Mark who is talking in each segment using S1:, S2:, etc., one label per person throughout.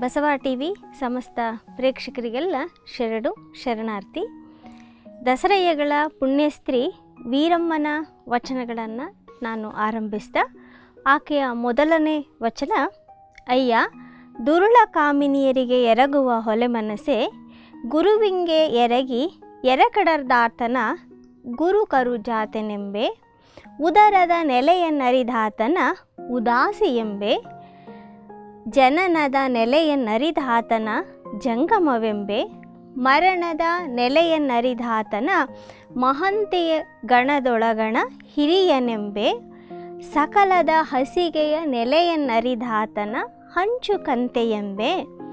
S1: Basava T V ಸಮಸ್ತ ಪ್ರೇಕ್ಷಕರಿಗೆಲ್ಲ ಶರಣು ಶರಣಾರ್ಥಿ ದಸರಯ್ಯಗಳ ಪುಣ್ಯಸ್ತ್ರೀ ವೀರಮ್ಮನ ವಚನಗಳನ್ನು ನಾನು ಆರಂಭಿಸ್ತಾ ಆಕೆಯ ಮೊದಲನೇ ವಚನ ಅಯ್ಯ ದುರುಳ ಕಾಮಿನಿಯರಿಗೆ ಎರಗುವ ಹೊಲೆ ಮನಸ್ಸೆ ಗುರುವಿಂಗೆ ಎರಗಿ ಎರಕಡರ್ದಾತನ ಗುರು ಕರು ಜಾತೆನೆಂಬೆ ಉದರದ ನೆಲೆಯನ್ನರಿದಾತನ ಉದಾಸಿ ಎಂಬೆ ಜನನದ ನೆಲೆಯನ್ನರಿದಾತನ ಜಂಗಮವೆಂಬೆ ಮರಣದ ನೆಲೆಯನ್ನರಿದಾತನ ಮಹಂತೆಯ ಗಣದೊಳಗಣ ಹಿರಿಯನೆಂಬೆ ಸಕಲದ ಹಸಿಗೆಯ ನೆಲೆಯನ್ನರಿದಾತನ ಹಂಚು ಕಂತೆಯೆಂಬೆ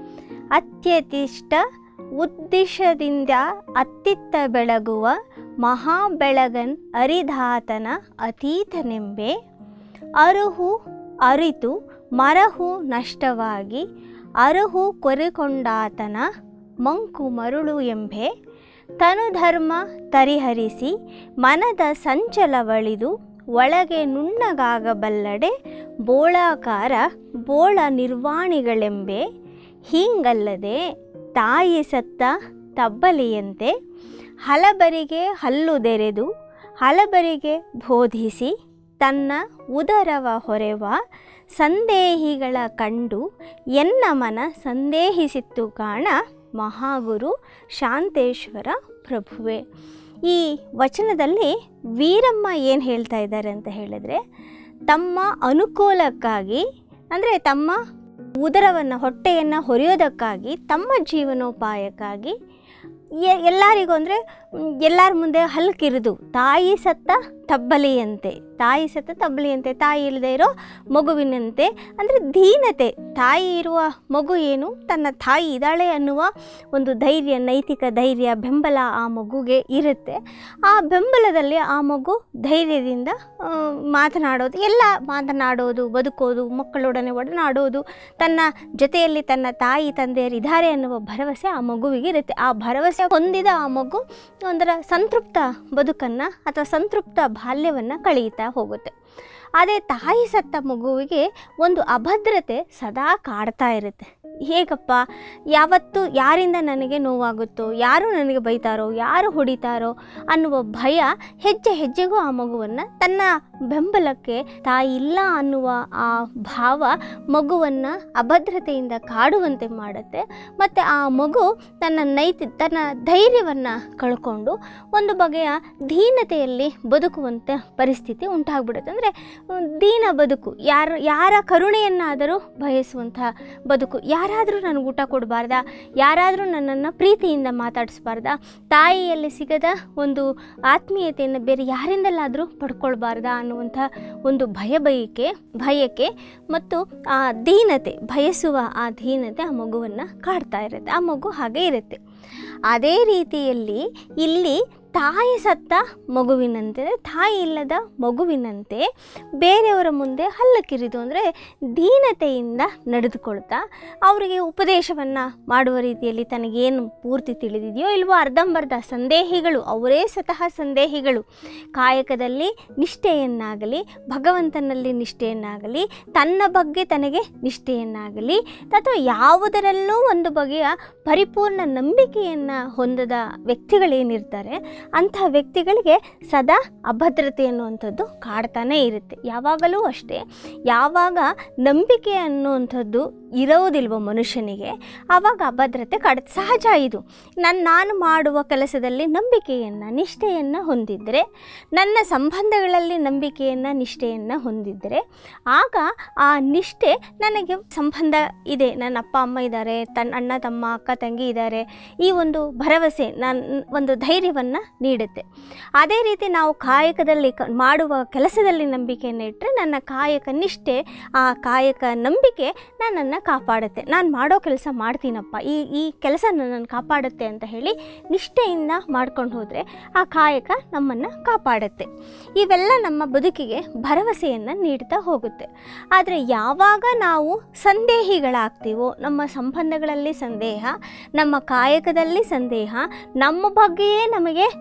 S1: ಅತ್ಯತಿಷ್ಠ ಉದ್ದೇಶದಿಂದ ಅತ್ತಿತ್ತ ಬೆಳಗುವ ಮಹಾಬೆಳಗನ್ ಅರಿದಾತನ ಅತೀತನೆಂಬೆ ಅರುಹು ಅರಿತು ಮರಹು ನಷ್ಟವಾಗಿ ಅರುಹು ಕೊರೆಕೊಂಡಾತನ ಮಂಕು ಮರುಳು ಎಂಬೆ ತನುಧರ್ಮ ತರಿಹರಿಸಿ ಮನದ ಸಂಚಲವಳಿದು ಒಳಗೆ ನುಣ್ಣಗಾಗಬಲ್ಲಡೆ ಬೋಳಾಕಾರ ಬೋಳ ನಿರ್ವಾಣಿಗಳೆಂಬೆ ಹೀಗಲ್ಲದೆ ತಾಯಿ ಸತ್ತ ತಬ್ಬಲಿಯಂತೆ ಹಲಬರಿಗೆ ಹಲ್ಲುದೆರೆದು ಹಲಬರಿಗೆ ಬೋಧಿಸಿ ತನ್ನ ಉದರವ ಹೊರೆವ ಸಂದೇಹಿಗಳ ಕಂಡು ಎನ್ನ ಮನ ಸಂದೇಹಿಸಿತ್ತು ಕಾಣ ಮಹಾಗುರು ಶಾಂತೇಶ್ವರ ಪ್ರಭುವೆ ಈ ವಚನದಲ್ಲಿ ವೀರಮ್ಮ ಏನು ಹೇಳ್ತಾ ಇದ್ದಾರೆ ಅಂತ ಹೇಳಿದ್ರೆ ತಮ್ಮ ಅನುಕೂಲಕ್ಕಾಗಿ ಅಂದರೆ ತಮ್ಮ ಉದರವನ್ನು ಹೊಟ್ಟೆಯನ್ನು ಹೊರೆಯೋದಕ್ಕಾಗಿ ತಮ್ಮ ಜೀವನೋಪಾಯಕ್ಕಾಗಿ ಎ ಎಲ್ಲರಿಗೂ ಅಂದರೆ ಎಲ್ಲರ ಮುಂದೆ ಹಲ್ಕಿರಿದು ತಾಯಿ ಸತ್ತ ತಬ್ಬಲಿಯಂತೆ ತಾಯಿ ಸತ್ತ ತಬ್ಬಲಿಯಂತೆ ತಾಯಿ ಇಲ್ಲದೆ ಇರೋ ಮಗುವಿನಂತೆ ಅಂದರೆ ದೀನತೆ ತಾಯಿ ಇರುವ ಮಗು ಏನು ತನ್ನ ತಾಯಿ ಇದ್ದಾಳೆ ಅನ್ನುವ ಒಂದು ಧೈರ್ಯ ನೈತಿಕ ಧೈರ್ಯ ಬೆಂಬಲ ಆ ಮಗುಗೆ ಇರುತ್ತೆ ಆ ಬೆಂಬಲದಲ್ಲಿ ಆ ಮಗು ಧೈರ್ಯದಿಂದ ಆ, ಮಾತನಾಡೋದು ಎಲ್ಲ ಮಾತನಾಡೋದು ಬದುಕೋದು ಮಕ್ಕಳೊಡನೆ ಒಡನಾಡೋದು ತನ್ನ ಜೊತೆಯಲ್ಲಿ ತನ್ನ ತಾಯಿ ತಂದೆಯರು ಇದ್ದಾರೆ ಅನ್ನುವ ಭರವಸೆ ಆ ಮಗುವಿಗೆ ಇರುತ್ತೆ ಆ ಭರವಸೆ ಹೊಂದಿದ ಆ ಮಗು ಒಂದರ ಸಂತೃಪ್ತ ಬದುಕನ್ನು ಅಥವಾ ಸಂತೃಪ್ತ ಬಾಲ್ಯವನ್ನು ಕಳೆಯುತ್ತಾ ಹೋಗುತ್ತೆ ಅದೇ ತಾಯಿ ಸತ್ತ ಮಗುವಿಗೆ ಒಂದು ಅಭದ್ರತೆ ಸದಾ ಕಾಡ್ತಾ ಇರುತ್ತೆ ಹೇಗಪ್ಪ ಯಾವತ್ತು ಯಾರಿಂದ ನನಗೆ ನೋವಾಗುತ್ತೋ ಯಾರು ನನಗೆ ಬೈತಾರೋ ಯಾರು ಹೊಡಿತಾರೋ ಅನ್ನುವ ಭಯ ಹೆಜ್ಜೆ ಹೆಜ್ಜೆಗೂ ಆ ಮಗುವನ್ನು ತನ್ನ ಬೆಂಬಲಕ್ಕೆ ತಾಯಿ ಇಲ್ಲ ಅನ್ನುವ ಆ ಭಾವ ಮಗುವನ್ನು ಅಭದ್ರತೆಯಿಂದ ಕಾಡುವಂತೆ ಮಾಡುತ್ತೆ ಮತ್ತು ಆ ಮಗು ತನ್ನ ನೈತಿ ತನ್ನ ಧೈರ್ಯವನ್ನು ಕಳ್ಕೊಂಡು ಒಂದು ಬಗೆಯ ದೀನತೆಯಲ್ಲಿ ಬದುಕುವಂಥ ಪರಿಸ್ಥಿತಿ ಉಂಟಾಗ್ಬಿಡುತ್ತೆ ಅಂದರೆ ದೀನ ಬದುಕು ಯಾರ ಯಾರ ಕರುಣೆಯನ್ನಾದರೂ ಬಯಸುವಂಥ ಬದುಕು ಯಾರಾದರೂ ನನಗೆ ಊಟ ಕೊಡಬಾರ್ದಾ ಯಾರಾದರೂ ನನ್ನನ್ನು ಪ್ರೀತಿಯಿಂದ ಮಾತಾಡಿಸ್ಬಾರ್ದಾ ತಾಯಿಯಲ್ಲಿ ಸಿಗದ ಒಂದು ಆತ್ಮೀಯತೆಯನ್ನು ಬೇರೆ ಯಾರಿಂದಲಾದರೂ ಪಡ್ಕೊಳ್ಬಾರ್ದಾ ಅನ್ನುವಂಥ ಒಂದು ಭಯ ಬಯಕೆ ಭಯಕ್ಕೆ ಮತ್ತು ಆ ದೀನತೆ ಬಯಸುವ ಆ ದೀನತೆ ಆ ಮಗುವನ್ನು ಕಾಡ್ತಾ ಇರುತ್ತೆ ಆ ಮಗು ಹಾಗೆ ಇರುತ್ತೆ ಅದೇ ರೀತಿಯಲ್ಲಿ ಇಲ್ಲಿ ತಾಯಿ ಸತ್ತ ಮಗುವಿನಂತೆ ತಾಯಿ ಇಲ್ಲದ ಮಗುವಿನಂತೆ ಬೇರೆಯವರ ಮುಂದೆ ಹಲ್ಲಕ್ಕಿರಿದು ಅಂದರೆ ದೀನತೆಯಿಂದ ನಡೆದುಕೊಳ್ತಾ ಅವರಿಗೆ ಉಪದೇಶವನ್ನು ಮಾಡುವ ರೀತಿಯಲ್ಲಿ ತನಗೇನು ಪೂರ್ತಿ ತಿಳಿದಿದೆಯೋ ಇಲ್ವೋ ಅರ್ಧಂಬರ್ಧ ಸಂದೇಹಿಗಳು ಅವರೇ ಸ್ವತಃ ಸಂದೇಹಿಗಳು ಕಾಯಕದಲ್ಲಿ ನಿಷ್ಠೆಯನ್ನಾಗಲಿ ಭಗವಂತನಲ್ಲಿ ನಿಷ್ಠೆಯನ್ನಾಗಲಿ ತನ್ನ ಬಗ್ಗೆ ತನಗೆ ನಿಷ್ಠೆಯನ್ನಾಗಲಿ ಅಥವಾ ಯಾವುದರಲ್ಲೂ ಒಂದು ಬಗೆಯ ಪರಿಪೂರ್ಣ ನಂಬಿಕೆಯನ್ನು ಹೊಂದದ ವ್ಯಕ್ತಿಗಳೇನಿರ್ತಾರೆ ಅಂತಹ ವ್ಯಕ್ತಿಗಳಿಗೆ ಸದಾ ಅಭದ್ರತೆ ಅನ್ನುವಂಥದ್ದು ಕಾಡ್ತಾನೇ ಇರುತ್ತೆ ಯಾವಾಗಲೂ ಅಷ್ಟೇ ಯಾವಾಗ ನಂಬಿಕೆ ಅನ್ನುವಂಥದ್ದು ಇರೋದಿಲ್ವೋ ಮನುಷ್ಯನಿಗೆ ಆವಾಗ ಅಭದ್ರತೆ ಕಾಡುತ್ತೆ ಸಹಜ ಇದು ನನ್ನ ನಾನು ಮಾಡುವ ಕೆಲಸದಲ್ಲಿ ನಂಬಿಕೆಯನ್ನು ನಿಷ್ಠೆಯನ್ನು ಹೊಂದಿದ್ದರೆ ನನ್ನ ಸಂಬಂಧಗಳಲ್ಲಿ ನಂಬಿಕೆಯನ್ನು ನಿಷ್ಠೆಯನ್ನು ಹೊಂದಿದ್ದರೆ ಆಗ ಆ ನಿಷ್ಠೆ ನನಗೆ ಸಂಬಂಧ ಇದೆ ನನ್ನ ಅಪ್ಪ ಅಮ್ಮ ಇದ್ದಾರೆ ತನ್ನ ಅಣ್ಣ ತಮ್ಮ ಅಕ್ಕ ತಂಗಿ ಇದ್ದಾರೆ ಈ ಒಂದು ಭರವಸೆ ನಾನು ಒಂದು ಧೈರ್ಯವನ್ನು ನೀಡುತ್ತೆ ಅದೇ ರೀತಿ ನಾವು ಕಾಯಕದಲ್ಲಿ ಕ ಮಾಡುವ ಕೆಲಸದಲ್ಲಿ ನಂಬಿಕೆಯನ್ನು ಇಟ್ಟರೆ ನನ್ನ ಕಾಯಕ ನಿಷ್ಠೆ ಆ ಕಾಯಕ ನಂಬಿಕೆ ನನ್ನನ್ನು ಕಾಪಾಡುತ್ತೆ ನಾನು ಮಾಡೋ ಕೆಲಸ ಮಾಡ್ತೀನಪ್ಪ ಈ ಈ ಕೆಲಸ ನನ್ನನ್ನು ಕಾಪಾಡುತ್ತೆ ಅಂತ ಹೇಳಿ ನಿಷ್ಠೆಯಿಂದ ಮಾಡ್ಕೊಂಡು ಹೋದರೆ ಆ ಕಾಯಕ ನಮ್ಮನ್ನು ಕಾಪಾಡುತ್ತೆ ಇವೆಲ್ಲ ನಮ್ಮ ಬದುಕಿಗೆ ಭರವಸೆಯನ್ನು ನೀಡ್ತಾ ಹೋಗುತ್ತೆ ಆದರೆ ಯಾವಾಗ ನಾವು ಸಂದೇಹಿಗಳಾಗ್ತೀವೋ ನಮ್ಮ ಸಂಬಂಧಗಳಲ್ಲಿ ಸಂದೇಹ ನಮ್ಮ ಕಾಯಕದಲ್ಲಿ ಸಂದೇಹ ನಮ್ಮ ಬಗ್ಗೆಯೇ ನಮಗೆ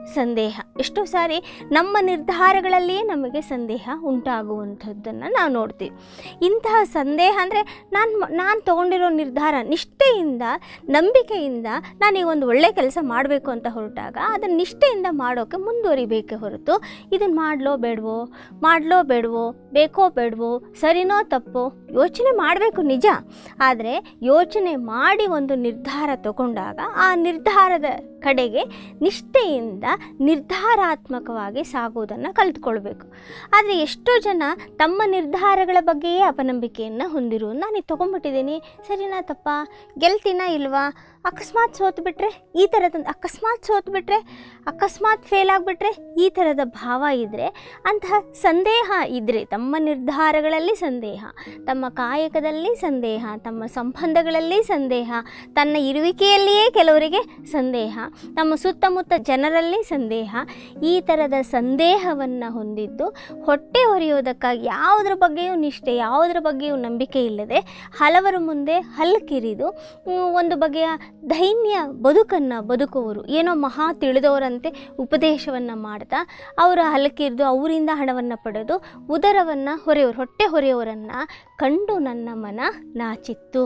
S1: ಸಂದೇಹ ಎಷ್ಟೋ ಸಾರಿ ನಮ್ಮ ನಿರ್ಧಾರಗಳಲ್ಲಿಯೇ ನಮಗೆ ಸಂದೇಹ ಉಂಟಾಗುವಂಥದ್ದನ್ನು ನಾವು ನೋಡ್ತೀವಿ ಇಂತಹ ಸಂದೇಹ ಅಂದರೆ ನಾನು ನಾನು ತೊಗೊಂಡಿರೋ ನಿರ್ಧಾರ ನಿಷ್ಠೆಯಿಂದ ನಂಬಿಕೆಯಿಂದ ನಾನೀಗ ಒಂದು ಒಳ್ಳೆ ಕೆಲಸ ಮಾಡಬೇಕು ಅಂತ ಹೊರಟಾಗ ಅದನ್ನು ನಿಷ್ಠೆಯಿಂದ ಮಾಡೋಕ್ಕೆ ಮುಂದುವರಿಬೇಕೇ ಹೊರತು ಇದನ್ನು ಮಾಡಲೋ ಬೇಡವೋ ಮಾಡಲೋ ಬೇಡವೋ ಬೇಕೋ ಬೇಡವೋ ಸರಿನೋ ತಪ್ಪೋ ಯೋಚನೆ ಮಾಡಬೇಕು ನಿಜ ಆದರೆ ಯೋಚನೆ ಮಾಡಿ ಒಂದು ನಿರ್ಧಾರ ತಗೊಂಡಾಗ ಆ ನಿರ್ಧಾರದ ಕಡೆಗೆ ನಿಷ್ಠೆಯಿಂದ ನಿರ್ಧಾರಾತ್ಮಕವಾಗಿ ಸಾಗುವುದನ್ನು ಕಲಿತ್ಕೊಳ್ಬೇಕು ಆದರೆ ಎಷ್ಟೋ ಜನ ತಮ್ಮ ನಿರ್ಧಾರಗಳ ಬಗ್ಗೆಯೇ ಅಪನಂಬಿಕೆಯನ್ನು ಹೊಂದಿರು ನಾನು ಇದು ತೊಗೊಂಡ್ಬಿಟ್ಟಿದ್ದೀನಿ ಸರಿನಾ ತಪ್ಪ ಗೆಲ್ತೀನಾ ಇಲ್ವಾ ಅಕಸ್ಮಾತ್ ಸೋತ್ಬಿಟ್ರೆ ಈ ಥರದ ಅಕಸ್ಮಾತ್ ಸೋತ್ಬಿಟ್ರೆ ಅಕಸ್ಮಾತ್ ಫೇಲ್ ಆಗಿಬಿಟ್ರೆ ಈ ಥರದ ಭಾವ ಇದ್ದರೆ ಅಂತಹ ಸಂದೇಹ ಇದ್ದರೆ ತಮ್ಮ ನಿರ್ಧಾರಗಳಲ್ಲಿ ಸಂದೇಹ ತಮ್ಮ ಕಾಯಕದಲ್ಲಿ ಸಂದೇಹ ತಮ್ಮ ಸಂಬಂಧಗಳಲ್ಲಿ ಸಂದೇಹ ತನ್ನ ಇರುವಿಕೆಯಲ್ಲಿಯೇ ಕೆಲವರಿಗೆ ಸಂದೇಹ ನಮ್ಮ ಸುತ್ತಮುತ್ತ ಜನರಲ್ಲಿ ಸಂದೇಹ ಈ ಥರದ ಸಂದೇಹವನ್ನು ಹೊಂದಿದ್ದು ಹೊಟ್ಟೆ ಹೊರೆಯೋದಕ್ಕಾಗಿ ಯಾವುದ್ರ ಬಗ್ಗೆಯೂ ನಿಷ್ಠೆ ಯಾವುದ್ರ ಬಗ್ಗೆಯೂ ನಂಬಿಕೆ ಇಲ್ಲದೆ ಹಲವರ ಮುಂದೆ ಹಲ್ಕಿರಿದು ಮ್, ಒಂದು ಬಗೆಯ ದೈನ್ಯ ಬದುಕನ್ನು ಬದುಕುವರು ಏನೋ ಮಹಾ ತಿಳಿದವರಂತೆ ಉಪದೇಶವನ್ನು ಮಾಡ್ತಾ ಅವರ ಹಲಕಿರಿದು ಅವರಿಂದ ಹಣವನ್ನು ಪಡೆದು ಉದರವನ್ನು ಹೊರೆಯೋರು ಹೊಟ್ಟೆ ಹೊರೆಯೋರನ್ನು ಕಂಡು ನನ್ನ ಮನ ನಾಚಿತ್ತು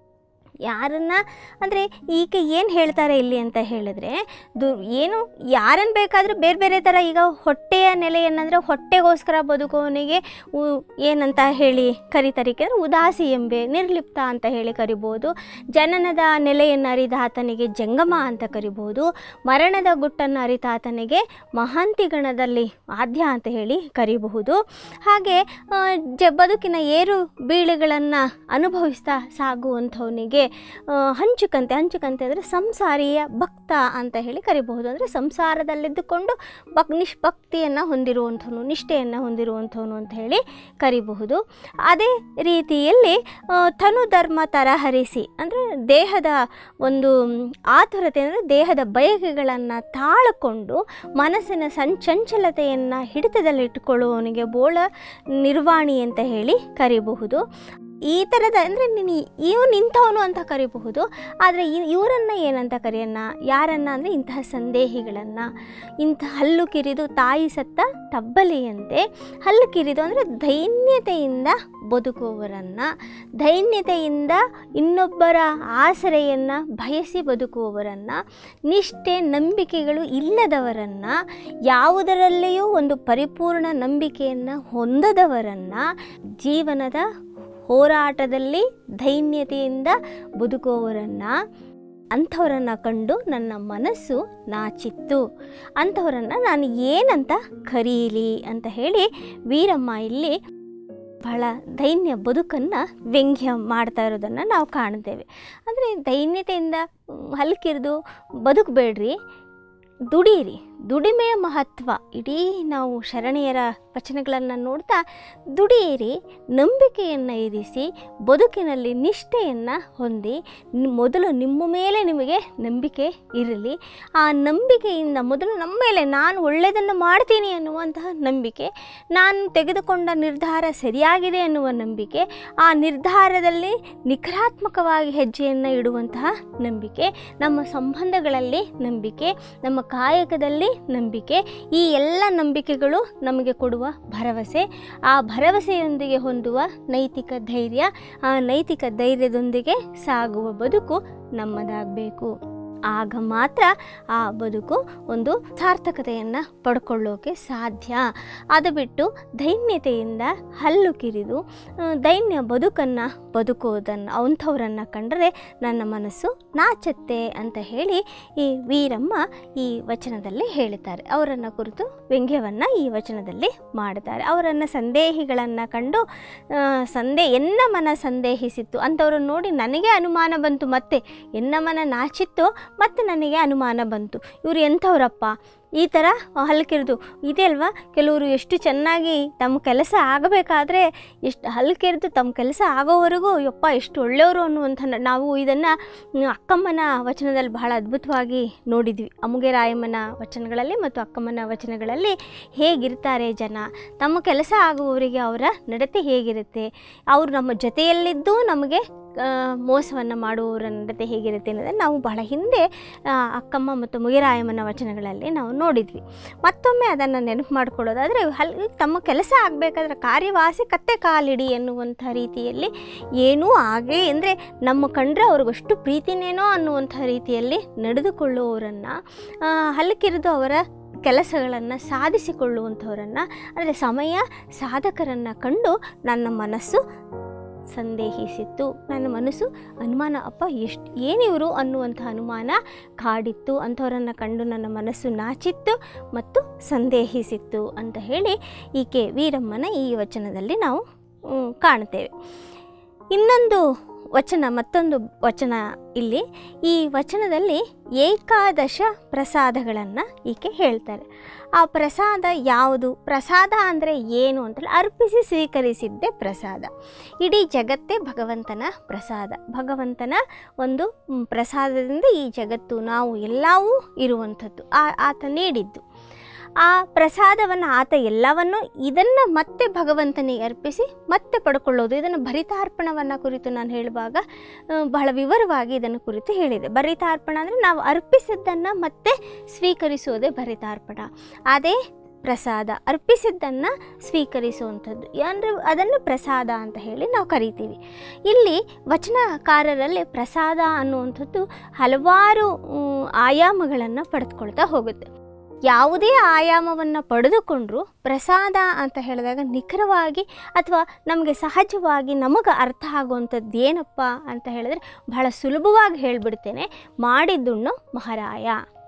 S1: ಯಾರನ್ನ ಅಂದರೆ ಈಗ ಏನು ಹೇಳ್ತಾರೆ ಇಲ್ಲಿ ಅಂತ ಹೇಳಿದ್ರೆ ದು ಏನು ಯಾರನ್ನು ಬೇಕಾದರೂ ಬೇರೆ ಬೇರೆ ಥರ ಈಗ ಹೊಟ್ಟೆಯ ನೆಲೆ ಏನಂದರೆ ಹೊಟ್ಟೆಗೋಸ್ಕರ ಬದುಕೋನಿಗೆ ಉ- ಏನಂತ ಹೇಳಿ ಕರಿತಾರೆ ಅಂದರೆ ಉದಾಸಿ ಎಂಬೆ ನಿರ್ಲಿಪ್ತ ಅಂತ ಹೇಳಿ ಕರಿಬೋದು ಜನನದ ನೆಲೆಯನ್ನು ಅರಿದ ಆತನಿಗೆ ಜಂಗಮ ಅಂತ ಕರಿಬೋದು ಮರಣದ ಗುಟ್ಟನ್ನು ಅರಿತ ಆತನಿಗೆ ಮಹಾಂತಿಗಣದಲ್ಲಿ ಆದ್ಯ ಅಂತ ಹೇಳಿ ಕರಿಬಹುದು ಹಾಗೆ ಆ, ಜ ಬದುಕಿನ ಏರು ಬೀಳುಗಳನ್ನು ಅನುಭವಿಸ್ತಾ ಸಾಗುವಂಥವನಿಗೆ ಆ, ಹಂಚುಕಂತೆ ಹಂಚುಕಂತೆ ಅಂದರೆ ಸಂಸಾರಿಯ ಭಕ್ತ ಅಂತ ಹೇಳಿ ಕರಿಬಹುದು ಅಂದರೆ ಸಂಸಾರದಲ್ಲಿದ್ದುಕೊಂಡು ಭಕ್ ನಿಷ್ಭಕ್ತಿಯನ್ನು ಹೊಂದಿರುವಂಥವನು ನಿಷ್ಠೆಯನ್ನು ಹೊಂದಿರುವಂಥವನು ಅಂತ ಹೇಳಿ ಕರಿಬಹುದು ಅದೇ ರೀತಿಯಲ್ಲಿ ಆ, ತನು ಧರ್ಮ ತರಹರಿಸಿ ಅಂದರೆ ದೇಹದ ಒಂದು ಮ್, ಆತುರತೆ ಅಂದರೆ ದೇಹದ ಬಯಕೆಗಳನ್ನು ತಾಳಿಕೊಂಡು ಮನಸ್ಸಿನ ಸಂ ಚಂಚಲತೆಯನ್ನು ಹಿಡಿತದಲ್ಲಿಟ್ಟುಕೊಳ್ಳುವವನಿಗೆ ಬೋಳ ನಿರ್ವಾಣಿ ಅಂತ ಹೇಳಿ ಕರಿಬಹುದು ಈ ಥರದ ಅಂದರೆ ನೀನು ಇವನು ಇಂಥವನು ಅಂತ ಕರಿಬಹುದು ಆದರೆ ಇವರನ್ನು ಏನಂತ ಕರೆಯೋಣ ಯಾರನ್ನ ಅಂದರೆ ಇಂತಹ ಸಂದೇಹಿಗಳನ್ನು ಇಂಥ ಹಲ್ಲು ಕಿರಿದು ತಾಯಿ ಸತ್ತ ತಬ್ಬಲಿಯಂತೆ ಹಲ್ಲು ಕಿರಿದು ಅಂದರೆ ದೈನ್ಯತೆಯಿಂದ ಬದುಕುವವರನ್ನು ದೈನ್ಯತೆಯಿಂದ ಇನ್ನೊಬ್ಬರ ಆಸರೆಯನ್ನು ಬಯಸಿ ಬದುಕುವವರನ್ನು ನಿಷ್ಠೆ ನಂಬಿಕೆಗಳು ಇಲ್ಲದವರನ್ನು ಯಾವುದರಲ್ಲಿಯೂ ಒಂದು ಪರಿಪೂರ್ಣ ನಂಬಿಕೆಯನ್ನು ಹೊಂದದವರನ್ನು ಜೀವನದ ಹೋರಾಟದಲ್ಲಿ ದೈನ್ಯತೆಯಿಂದ ಬದುಕುವವರನ್ನು ಅಂಥವರನ್ನು ಕಂಡು ನನ್ನ ಮನಸ್ಸು ನಾಚಿತ್ತು ಅಂಥವರನ್ನು ನಾನು ಏನಂತ ಕರೀಲಿ ಅಂತ ಹೇಳಿ ವೀರಮ್ಮ ಇಲ್ಲಿ ಬಹಳ ದೈನ್ಯ ಬದುಕನ್ನು ವ್ಯಂಗ್ಯ ಮಾಡ್ತಾ ಇರೋದನ್ನು ನಾವು ಕಾಣ್ತೇವೆ ಅಂದರೆ ದೈನ್ಯತೆಯಿಂದ ಹಲ್ಕಿರಿದು ಬದುಕಬೇಡ್ರಿ ದುಡೀರಿ ದುಡಿಮೆಯ ಮಹತ್ವ ಇಡೀ ನಾವು ಶರಣೆಯರ ವಚನಗಳನ್ನು ನೋಡ್ತಾ ದುಡಿಯಿರಿ ನಂಬಿಕೆಯನ್ನು ಇರಿಸಿ ಬದುಕಿನಲ್ಲಿ ನಿಷ್ಠೆಯನ್ನು ಹೊಂದಿ ನಿ- ಮೊದಲು ನಿಮ್ಮ ಮೇಲೆ ನಿಮಗೆ ನಂಬಿಕೆ ಇರಲಿ ಆ ನಂಬಿಕೆಯಿಂದ ಮೊದಲು ನಮ್ಮ ಮೇಲೆ ನಾನು ಒಳ್ಳೆಯದನ್ನು ಮಾಡ್ತೀನಿ ಅನ್ನುವಂತಹ ನಂಬಿಕೆ ನಾನು ತೆಗೆದುಕೊಂಡ ನಿರ್ಧಾರ ಸರಿಯಾಗಿದೆ ಅನ್ನುವ ನಂಬಿಕೆ ಆ ನಿರ್ಧಾರದಲ್ಲಿ ನಿಖರಾತ್ಮಕವಾಗಿ ಹೆಜ್ಜೆಯನ್ನು ಇಡುವಂತಹ ನಂಬಿಕೆ ನಮ್ಮ ಸಂಬಂಧಗಳಲ್ಲಿ ನಂಬಿಕೆ ನಮ್ಮ ಕಾಯಕದಲ್ಲಿ ನಂಬಿಕೆ ಈ ಎಲ್ಲ ನಂಬಿಕೆಗಳು ನಮಗೆ ಕೊಡುವ ಭರವಸೆ ಆ ಭರವಸೆಯೊಂದಿಗೆ ಹೊಂದುವ ನೈತಿಕ ಧೈರ್ಯ ಆ ನೈತಿಕ ಧೈರ್ಯದೊಂದಿಗೆ ಸಾಗುವ ಬದುಕು ನಮ್ಮದಾಗಬೇಕು ಆಗ ಮಾತ್ರ ಆ ಬದುಕು ಒಂದು ಸಾರ್ಥಕತೆಯನ್ನು ಪಡ್ಕೊಳ್ಳೋಕೆ ಸಾಧ್ಯ ಅದು ಬಿಟ್ಟು ದೈನ್ಯತೆಯಿಂದ ಹಲ್ಲು ಕಿರಿದು ಆ, ದೈನ್ಯ ಬದುಕನ್ನು ಬದುಕೋದನ್ನು ಅಂಥವ್ರನ್ನು ಕಂಡರೆ ನನ್ನ ಮನಸ್ಸು ನಾಚತ್ತೆ ಅಂತ ಹೇಳಿ ಈ ವೀರಮ್ಮ ಈ ವಚನದಲ್ಲಿ ಹೇಳಿದ್ದಾರೆ ಅವರನ್ನು ಕುರಿತು ವ್ಯಂಗ್ಯವನ್ನು ಈ ವಚನದಲ್ಲಿ ಮಾಡ್ತಾರೆ ಅವರನ್ನು ಸಂದೇಹಿಗಳನ್ನು ಕಂಡು ಆ, ಸಂದೇ ಎನ್ನ ಮನ ಸಂದೇಹಿಸಿತ್ತು ಅಂಥವ್ರನ್ನ ನೋಡಿ ನನಗೆ ಅನುಮಾನ ಬಂತು ಮತ್ತೆ ಎನ್ನ ಮನ ನಾಚಿತ್ತು ಮತ್ತು ನನಗೆ ಅನುಮಾನ ಬಂತು ಇವರು ಎಂಥವ್ರಪ್ಪ ಈ ಥರ ಹಲ್ಕಿರಿದು ಇದೆ ಅಲ್ವಾ ಕೆಲವರು ಎಷ್ಟು ಚೆನ್ನಾಗಿ ತಮ್ಮ ಕೆಲಸ ಆಗಬೇಕಾದ್ರೆ ಎಷ್ಟು ಹಲ್ಕಿರಿದು ತಮ್ಮ ಕೆಲಸ ಆಗೋವರೆಗೂ ಯಪ್ಪ ಎಷ್ಟು ಒಳ್ಳೆಯವರು ಅನ್ನುವಂಥ ನ- ನಾವು ಇದನ್ನು ಅಕ್ಕಮ್ಮನ ವಚನದಲ್ಲಿ ಬಹಳ ಅದ್ಭುತವಾಗಿ ನೋಡಿದ್ವಿ ಅಮುಗೆ ರಾಯಮ್ಮನ ವಚನಗಳಲ್ಲಿ ಮತ್ತು ಅಕ್ಕಮ್ಮನ ವಚನಗಳಲ್ಲಿ ಹೇಗಿರ್ತಾರೆ ಜನ ತಮ್ಮ ಕೆಲಸ ಆಗುವವರಿಗೆ ಅವರ ನಡತೆ ಹೇಗಿರುತ್ತೆ ಅವರು ನಮ್ಮ ಜೊತೆಯಲ್ಲಿದ್ದು ನಮಗೆ ಮೋಸವನ್ನು ಮಾಡುವವರ ನಡತೆ ಹೇಗಿರುತ್ತೆ ಅನ್ನೋದನ್ನು ನಾವು ಬಹಳ ಹಿಂದೆ ಆ, ಅಕ್ಕಮ್ಮ ಮತ್ತು ಮುಗಿರಾಯಮ್ಮನ ವಚನಗಳಲ್ಲಿ ನಾವು ನೋಡಿದ್ವಿ ಮತ್ತೊಮ್ಮೆ ಅದನ್ನು ನೆನಪು ಮಾಡಿಕೊಳ್ಳೋದಾದರೆ ಹಲ್ ತಮ್ಮ ಕೆಲಸ ಆಗಬೇಕಾದ್ರೆ ಕಾರ್ಯವಾಸಿ ಕತ್ತೆ ಕಾಲಿಡಿ ಎನ್ನುವಂಥ ರೀತಿಯಲ್ಲಿ ಏನೂ ಹಾಗೆ ಅಂದರೆ ನಮ್ಮ ಕಂಡ್ರೆ ಅವ್ರಿಗಷ್ಟು ಪ್ರೀತಿನೇನೋ ಅನ್ನುವಂಥ ರೀತಿಯಲ್ಲಿ ನಡೆದುಕೊಳ್ಳುವವರನ್ನು ಹಲ್ಕಿರಿದು ಅವರ ಕೆಲಸಗಳನ್ನು ಸಾಧಿಸಿಕೊಳ್ಳುವಂಥವರನ್ನು ಅಂದರೆ ಸಮಯ ಸಾಧಕರನ್ನು ಕಂಡು ನನ್ನ ಮನಸ್ಸು ಸಂದೇಹಿಸಿತ್ತು ನನ್ನ ಮನಸ್ಸು ಅನುಮಾನ ಅಪ್ಪ ಎಷ್ಟು ಏನಿವರು ಅನ್ನುವಂಥ ಅನುಮಾನ ಕಾಡಿತ್ತು ಅಂಥವರನ್ನು ಕಂಡು ನನ್ನ ಮನಸ್ಸು ನಾಚಿತ್ತು ಮತ್ತು ಸಂದೇಹಿಸಿತ್ತು ಅಂತ ಹೇಳಿ ಈಕೆ ವೀರಮ್ಮನ ಈ ವಚನದಲ್ಲಿ ನಾವು ಮ್, ಕಾಣ್ತೇವೆ ಇನ್ನೊಂದು ವಚನ ಮತ್ತೊಂದು ವಚನ ಇಲ್ಲಿ ಈ ವಚನದಲ್ಲಿ ಏಕಾದಶ ಪ್ರಸಾದಗಳನ್ನು ಈಕೆ ಹೇಳ್ತಾರೆ ಆ ಪ್ರಸಾದ ಯಾವುದು ಪ್ರಸಾದ ಅಂದರೆ ಏನು ಅಂತೇಳಿ ಅರ್ಪಿಸಿ ಸ್ವೀಕರಿಸಿದ್ದೇ ಪ್ರಸಾದ ಇಡೀ ಜಗತ್ತೇ ಭಗವಂತನ ಪ್ರಸಾದ ಭಗವಂತನ ಒಂದು ಮ್, ಪ್ರಸಾದದಿಂದ ಈ ಜಗತ್ತು ನಾವು ಎಲ್ಲವೂ ಇರುವಂಥದ್ದು ಆ ಆತ ನೀಡಿದ್ದು ಆ ಪ್ರಸಾದವನ್ನು ಆತ ಎಲ್ಲವನ್ನು ಇದನ್ನು ಮತ್ತೆ ಭಗವಂತನಿಗೆ ಅರ್ಪಿಸಿ ಮತ್ತೆ ಪಡ್ಕೊಳ್ಳೋದು ಇದನ್ನು ಭರಿತಾರ್ಪಣವನ್ನು ಕುರಿತು ನಾನು ಹೇಳುವಾಗ ಆ, ಬಹಳ ವಿವರವಾಗಿ ಇದನ್ನು ಕುರಿತು ಹೇಳಿದೆ ಭರಿತಾರ್ಪಣ ಅಂದರೆ ನಾವು ಅರ್ಪಿಸಿದ್ದನ್ನು ಮತ್ತೆ ಸ್ವೀಕರಿಸೋದೇ ಭರಿತಾರ್ಪಣ ಅದೇ ಪ್ರಸಾದ ಅರ್ಪಿಸಿದ್ದನ್ನು ಸ್ವೀಕರಿಸುವಂಥದ್ದು ಅಂದರೆ ಅದನ್ನು ಪ್ರಸಾದ ಅಂತ ಹೇಳಿ ನಾವು ಕರಿತೀವಿ ಇಲ್ಲಿ ವಚನಕಾರರಲ್ಲಿ ಪ್ರಸಾದ ಅನ್ನುವಂಥದ್ದು ಹಲವಾರು ಆಯಾಮಗಳನ್ನು ಪಡೆದುಕೊಳ್ತಾ ಹೋಗುತ್ತೆ ಯಾವುದೇ ಆಯಾಮವನ್ನು ಪಡೆದುಕೊಂಡ್ರೂ ಪ್ರಸಾದ ಅಂತ ಹೇಳಿದಾಗ ನಿಖರವಾಗಿ ಅಥವಾ ನಮಗೆ ಸಹಜವಾಗಿ ನಮಗೆ ಅರ್ಥ ಆಗುವಂಥದ್ದು ಏನಪ್ಪ ಅಂತ ಹೇಳಿದ್ರೆ ಬಹಳ ಸುಲಭವಾಗಿ ಹೇಳಿಬಿಡ್ತೇನೆ ಮಾಡಿದ್ದುಣ್ಣು ಮಹಾರಾಯ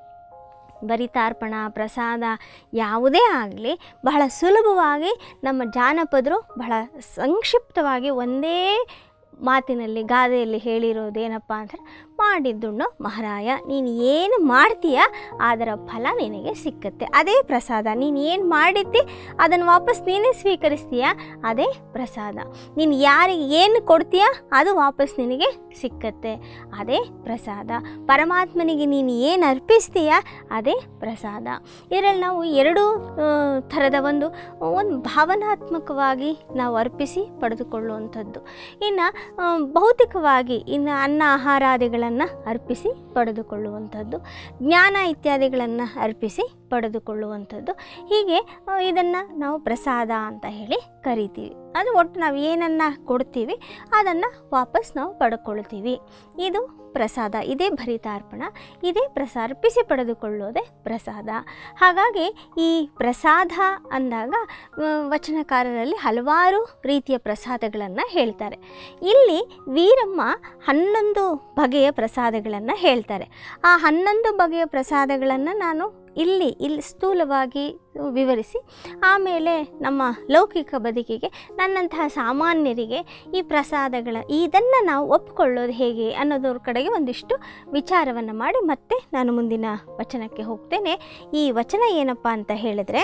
S1: ಭರಿತಾರ್ಪಣ ಪ್ರಸಾದ ಯಾವುದೇ ಆಗಲಿ ಬಹಳ ಸುಲಭವಾಗಿ ನಮ್ಮ ಜಾನಪದರು ಬಹಳ ಸಂಕ್ಷಿಪ್ತವಾಗಿ ಒಂದೇ ಮಾತಿನಲ್ಲಿ ಗಾದೆಯಲ್ಲಿ ಹೇಳಿರೋದೇನಪ್ಪ ಅಂದರೆ ಮಾಡಿದ್ದುಣ್ಣು ಮಹಾರಾಯ ನೀನು ಏನು ಮಾಡ್ತೀಯ ಅದರ ಫಲ ನಿನಗೆ ಸಿಕ್ಕತ್ತೆ ಅದೇ ಪ್ರಸಾದ ನೀನು ಏನು ಮಾಡಿದ್ದಿ ಅದನ್ನು ವಾಪಸ್ ನೀನೇ ಸ್ವೀಕರಿಸ್ತೀಯ ಅದೇ ಪ್ರಸಾದ ನೀನು ಯಾರಿಗೆ ಏನು ಕೊಡ್ತೀಯ ಅದು ವಾಪಸ್ ನಿನಗೆ ಸಿಕ್ಕತ್ತೆ ಅದೇ ಪ್ರಸಾದ ಪರಮಾತ್ಮನಿಗೆ ನೀನು ಏನು ಅರ್ಪಿಸ್ತೀಯ ಅದೇ ಪ್ರಸಾದ ಇದರಲ್ಲಿ ನಾವು ಎರಡು ಆ, ಥರದ ಒಂದು ಒಂದು ಭಾವನಾತ್ಮಕವಾಗಿ ನಾವು ಅರ್ಪಿಸಿ ಪಡೆದುಕೊಳ್ಳುವಂಥದ್ದು ಇನ್ನು ಆ, ಭೌತಿಕವಾಗಿ ಇನ್ನು ಅನ್ನ ಆಹಾರಾದಿಗಳನ್ನು ಅರ್ಪಿಸಿ ಪಡೆದುಕೊಳ್ಳುವಂಥದ್ದು ಜ್ಞಾನ ಇತ್ಯಾದಿಗಳನ್ನು ಅರ್ಪಿಸಿ ಪಡೆದುಕೊಳ್ಳುವಂಥದ್ದು ಹೀಗೆ ಇದನ್ನು ನಾವು ಪ್ರಸಾದ ಅಂತ ಹೇಳಿ ಕರಿತೀವಿ ಅದು ಒಟ್ಟು ನಾವು ಏನನ್ನು ಕೊಡ್ತೀವಿ ಅದನ್ನು ವಾಪಸ್ ನಾವು ಪಡ್ಕೊಳ್ತೀವಿ ಇದು ಪ್ರಸಾದ ಇದೇ ಭರಿತಾರ್ಪಣ ಇದೇ ಪ್ರಸ ಅರ್ಪಿಸಿ ಪಡೆದುಕೊಳ್ಳೋದೇ ಪ್ರಸಾದ ಹಾಗಾಗಿ ಈ ಪ್ರಸಾದ ಅಂದಾಗ ಆ, ವಚನಕಾರರಲ್ಲಿ ಹಲವಾರು ರೀತಿಯ ಪ್ರಸಾದಗಳನ್ನು ಹೇಳ್ತಾರೆ ಇಲ್ಲಿ ವೀರಮ್ಮ ಹನ್ನೊಂದು ಬಗೆಯ ಪ್ರಸಾದಗಳನ್ನು ಹೇಳ್ತಾರೆ ಆ ಹನ್ನೊಂದು ಬಗೆಯ ಪ್ರಸಾದಗಳನ್ನು ನಾನು ಇಲ್ಲಿ ಇಲ್ಲಿ ಸ್ಥೂಲವಾಗಿ ವಿವರಿಸಿ ಆಮೇಲೆ ನಮ್ಮ ಲೌಕಿಕ ಬದುಕಿಗೆ ನನ್ನಂತಹ ಸಾಮಾನ್ಯರಿಗೆ ಈ ಪ್ರಸಾದಗಳ ಇದನ್ನು ನಾವು ಒಪ್ಪಿಕೊಳ್ಳೋದು ಹೇಗೆ ಅನ್ನೋದ್ರ ಕಡೆಗೆ ಒಂದಿಷ್ಟು ವಿಚಾರವನ್ನು ಮಾಡಿ ಮತ್ತೆ ನಾನು ಮುಂದಿನ ವಚನಕ್ಕೆ ಹೋಗ್ತೇನೆ ಈ ವಚನ ಏನಪ್ಪ ಅಂತ ಹೇಳಿದ್ರೆ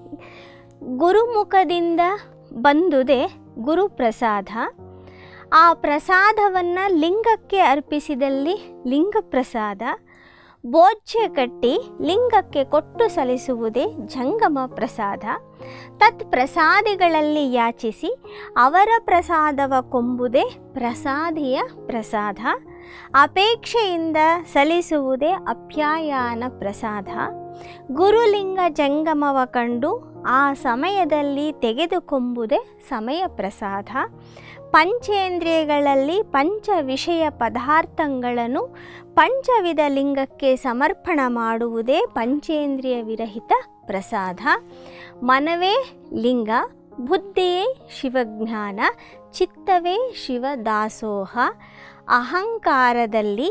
S1: ಗುರುಮುಖದಿಂದ ಬಂದುದೇ ಗುರುಪ್ರಸಾದ ಆ ಪ್ರಸಾದವನ್ನು ಲಿಂಗಕ್ಕೆ ಅರ್ಪಿಸಿದಲ್ಲಿ ಲಿಂಗ ಪ್ರಸಾದ ಬೋಜ್ಯ ಕಟ್ಟಿ ಲಿಂಗಕ್ಕೆ ಕೊಟ್ಟು ಸಲ್ಲಿಸುವುದೇ ಜಂಗಮ ಪ್ರಸಾದ ತತ್ ಪ್ರಸಾದಿಗಳಲ್ಲಿ ಯಾಚಿಸಿ ಅವರ ಪ್ರಸಾದವ ಕೊಂಬುದೇ ಪ್ರಸಾದಿಯ ಪ್ರಸಾದ ಅಪೇಕ್ಷೆಯಿಂದ ಸಲ್ಲಿಸುವುದೇ ಅಪ್ಯಾಯನ ಪ್ರಸಾದ ಗುರುಲಿಂಗ ಜಂಗಮವ ಕಂಡು ಆ ಸಮಯದಲ್ಲಿ ತೆಗೆದುಕೊಂಬುದೇ ಸಮಯ ಪ್ರಸಾದ ಪಂಚೇಂದ್ರಿಯಗಳಲ್ಲಿ ಪಂಚ ವಿಷಯ ಪದಾರ್ಥಗಳನ್ನು ಪಂಚವಿಧ ಲಿಂಗಕ್ಕೆ ಸಮರ್ಪಣ ಮಾಡುವುದೇ ಪಂಚೇಂದ್ರಿಯ ವಿರಹಿತ ಪ್ರಸಾದ ಮನವೇ ಲಿಂಗ ಬುದ್ಧಿಯೇ ಶಿವಜ್ಞಾನ ಚಿತ್ತವೇ ಶಿವದಾಸೋಹ ಅಹಂಕಾರದಲ್ಲಿ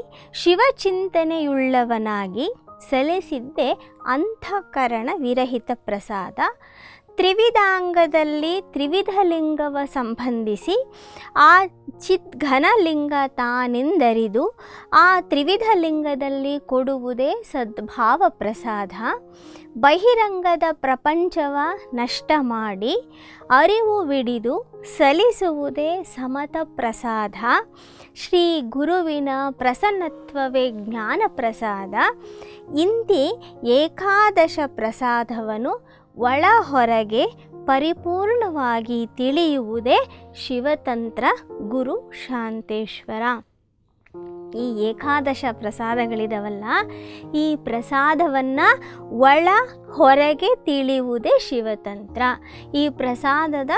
S1: ಶಿವಚಿಂತನೆಯುಳ್ಳವನಾಗಿ ಸಲ್ಲಿಸಿದ್ದೇ ಅಂತಃಕರಣ ವಿರಹಿತ ಪ್ರಸಾದ ತ್ರಿವಿಧಾಂಗದಲ್ಲಿ ತ್ರಿವಿಧ ಲಿಂಗವ ಸಂಬಂಧಿಸಿ ಆ ಚಿತ್ ಘನಲಿಂಗ ತಾನೆಂದರಿದು ಆ ತ್ರಿವಿಧ ಲಿಂಗದಲ್ಲಿ ಕೊಡುವುದೇ ಸದ್ಭಾವ ಪ್ರಸಾದ ಬಹಿರಂಗದ ಪ್ರಪಂಚವ ನಷ್ಟ ಮಾಡಿ ಅರಿವು ವಿಡಿದು ಸಲ್ಲಿಸುವುದೇ ಸಮತ ಪ್ರಸಾದ ಶ್ರೀ ಗುರುವಿನ ಪ್ರಸನ್ನತ್ವವೇ ಜ್ಞಾನ ಪ್ರಸಾದ ಇಂತಿ ಏಕಾದಶ ಪ್ರಸಾದವನ್ನು ಒಳ ಹೊರಗೆ ಪರಿಪೂರ್ಣವಾಗಿ ತಿಳಿಯುವುದೇ ಶಿವತಂತ್ರ ಗುರು ಶಾಂತೇಶ್ವರ ಈ ಏಕಾದಶ ಪ್ರಸಾದಗಳಿದಾವಲ್ಲ ಈ ಪ್ರಸಾದವನ್ನು ಒಳ ಹೊರಗೆ ತಿಳಿಯುವುದೇ ಶಿವತಂತ್ರ ಈ ಪ್ರಸಾದದ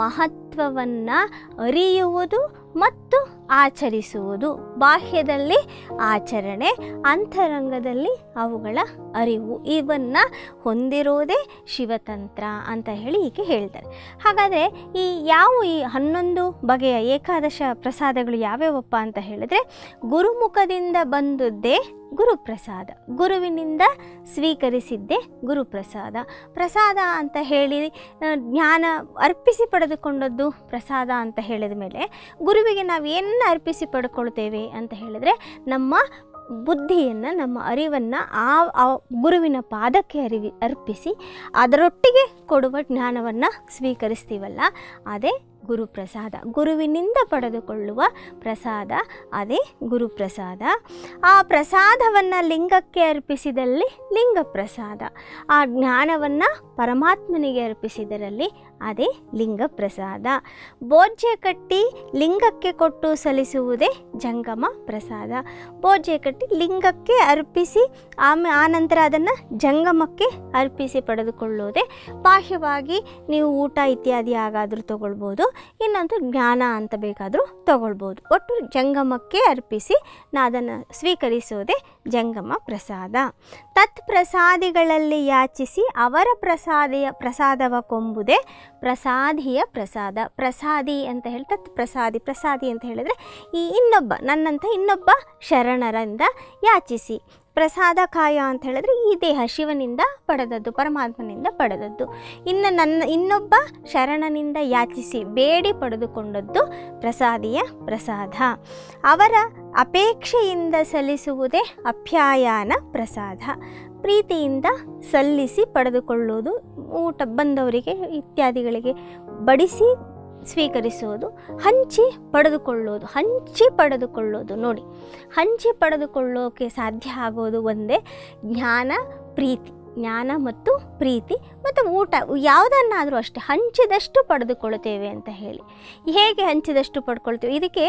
S1: ಮಹತ್ವವನ್ನು ಅರಿಯುವುದು ಮತ್ತು ಆಚರಿಸುವುದು ಬಾಹ್ಯದಲ್ಲಿ ಆಚರಣೆ ಅಂತರಂಗದಲ್ಲಿ ಅವುಗಳ ಅರಿವು ಇವನ್ನು ಹೊಂದಿರೋದೇ ಶಿವತಂತ್ರ ಅಂತ ಹೇಳಿ ಈಕೆ ಹೇಳ್ತಾರೆ ಹಾಗಾದರೆ ಈ ಯಾವ ಈ ಹನ್ನೊಂದು ಬಗೆಯ ಏಕಾದಶ ಪ್ರಸಾದಗಳು ಯಾವ್ಯಾವಪ್ಪ ಅಂತ ಹೇಳಿದ್ರೆ ಗುರುಮುಖದಿಂದ ಬಂದದ್ದೇ ಗುರುಪ್ರಸಾದ ಗುರುವಿನಿಂದ ಸ್ವೀಕರಿಸಿದ್ದೇ ಗುರುಪ್ರಸಾದ ಪ್ರಸಾದ ಅಂತ ಹೇಳಿ ಆ, ಜ್ಞಾನ ಅರ್ಪಿಸಿ ಪಡೆದುಕೊಂಡದ್ದು ಪ್ರಸಾದ ಅಂತ ಹೇಳಿದ ಮೇಲೆ ಗುರುವಿಗೆ ನಾವು ಏನನ್ನ ಅರ್ಪಿಸಿ ಪಡ್ಕೊಳ್ತೇವೆ ಅಂತ ಹೇಳಿದರೆ ನಮ್ಮ ಬುದ್ಧಿಯನ್ನು ನಮ್ಮ ಅರಿವನ್ನು ಆ ಆ ಗುರುವಿನ ಪಾದಕ್ಕೆ ಅರಿವಿ ಅರ್ಪಿಸಿ ಅದರೊಟ್ಟಿಗೆ ಕೊಡುವ ಜ್ಞಾನವನ್ನು ಸ್ವೀಕರಿಸ್ತೀವಲ್ಲ ಅದೇ ಗುರುಪ್ರಸಾದ ಗುರುವಿನಿಂದ ಪಡೆದುಕೊಳ್ಳುವ ಪ್ರಸಾದ ಅದೇ ಗುರುಪ್ರಸಾದ ಆ ಪ್ರಸಾದವನ್ನು ಲಿಂಗಕ್ಕೆ ಅರ್ಪಿಸಿದಲ್ಲಿ ಲಿಂಗ ಪ್ರಸಾದ ಆ ಜ್ಞಾನವನ್ನು ಪರಮಾತ್ಮನಿಗೆ ಅರ್ಪಿಸಿದರಲ್ಲಿ ಅದೇ ಲಿಂಗ ಪ್ರಸಾದ ಬೋಜ್ಯ ಕಟ್ಟಿ ಲಿಂಗಕ್ಕೆ ಕೊಟ್ಟು ಸಲ್ಲಿಸುವುದೇ ಜಂಗಮ ಪ್ರಸಾದ ಬೋಜ್ಯ ಕಟ್ಟಿ ಲಿಂಗಕ್ಕೆ ಅರ್ಪಿಸಿ ಆಮೇ ಆನಂತರ ಅದನ್ನು ಜಂಗಮಕ್ಕೆ ಅರ್ಪಿಸಿ ಪಡೆದುಕೊಳ್ಳುವುದೇ ಬಾಹ್ಯವಾಗಿ ನೀವು ಊಟ ಇತ್ಯಾದಿ ಆಗಾದರೂ ತಗೊಳ್ಬೋದು ಇನ್ನೊಂದು ಜ್ಞಾನ ಅಂತ ಬೇಕಾದರೂ ತಗೊಳ್ಬೋದು ಒಟ್ಟು ಜಂಗಮಕ್ಕೆ ಅರ್ಪಿಸಿ ನಾ ಅದನ್ನು ಸ್ವೀಕರಿಸೋದೇ ಜಂಗಮ ಪ್ರಸಾದ ತತ್ ಪ್ರಸಾದಿಗಳಲ್ಲಿ ಯಾಚಿಸಿ ಅವರ ಪ್ರಸಾದಿಯ ಪ್ರಸಾದವ ಕೊಂಬುದೇ ಪ್ರಸಾದಿಯ ಪ್ರಸಾದ ಪ್ರಸಾದಿ ಅಂತ ಹೇಳಿ ತತ್ ಪ್ರಸಾದಿ ಪ್ರಸಾದಿ ಅಂತ ಹೇಳಿದರೆ ಈ ಇನ್ನೊಬ್ಬ ನನ್ನಂಥ ಇನ್ನೊಬ್ಬ ಶರಣರಿಂದ ಯಾಚಿಸಿ ಪ್ರಸಾದ ಕಾಯ ಅಂತ ಹೇಳಿದ್ರೆ ಈ ದೇಹ ಶಿವನಿಂದ ಪಡೆದದ್ದು ಪರಮಾತ್ಮನಿಂದ ಪಡೆದದ್ದು ಇನ್ನು ನನ್ನ ಇನ್ನೊಬ್ಬ ಶರಣನಿಂದ ಯಾಚಿಸಿ ಬೇಡಿ ಪಡೆದುಕೊಂಡದ್ದು ಪ್ರಸಾದಿಯ ಪ್ರಸಾದ ಅವರ ಅಪೇಕ್ಷೆಯಿಂದ ಸಲ್ಲಿಸುವುದೇ ಅಪ್ಯಾಯನ ಪ್ರಸಾದ ಪ್ರೀತಿಯಿಂದ ಸಲ್ಲಿಸಿ ಪಡೆದುಕೊಳ್ಳುವುದು ಊಟ ಬಂದವರಿಗೆ ಇತ್ಯಾದಿಗಳಿಗೆ ಬಡಿಸಿ ಸ್ವೀಕರಿಸುವುದು ಹಂಚಿ ಪಡೆದುಕೊಳ್ಳೋದು ಹಂಚಿ ಪಡೆದುಕೊಳ್ಳೋದು ನೋಡಿ ಹಂಚಿ ಪಡೆದುಕೊಳ್ಳೋಕೆ ಸಾಧ್ಯ ಆಗೋದು ಒಂದೇ ಜ್ಞಾನ ಪ್ರೀತಿ ಜ್ಞಾನ ಮತ್ತು ಪ್ರೀತಿ ಮತ್ತು ಊಟ ಯಾವುದನ್ನಾದರೂ ಅಷ್ಟೇ ಹಂಚಿದಷ್ಟು ಪಡೆದುಕೊಳ್ಳುತ್ತೇವೆ ಅಂತ ಹೇಳಿ ಹೇಗೆ ಹಂಚಿದಷ್ಟು ಪಡ್ಕೊಳ್ತೇವೆ ಇದಕ್ಕೆ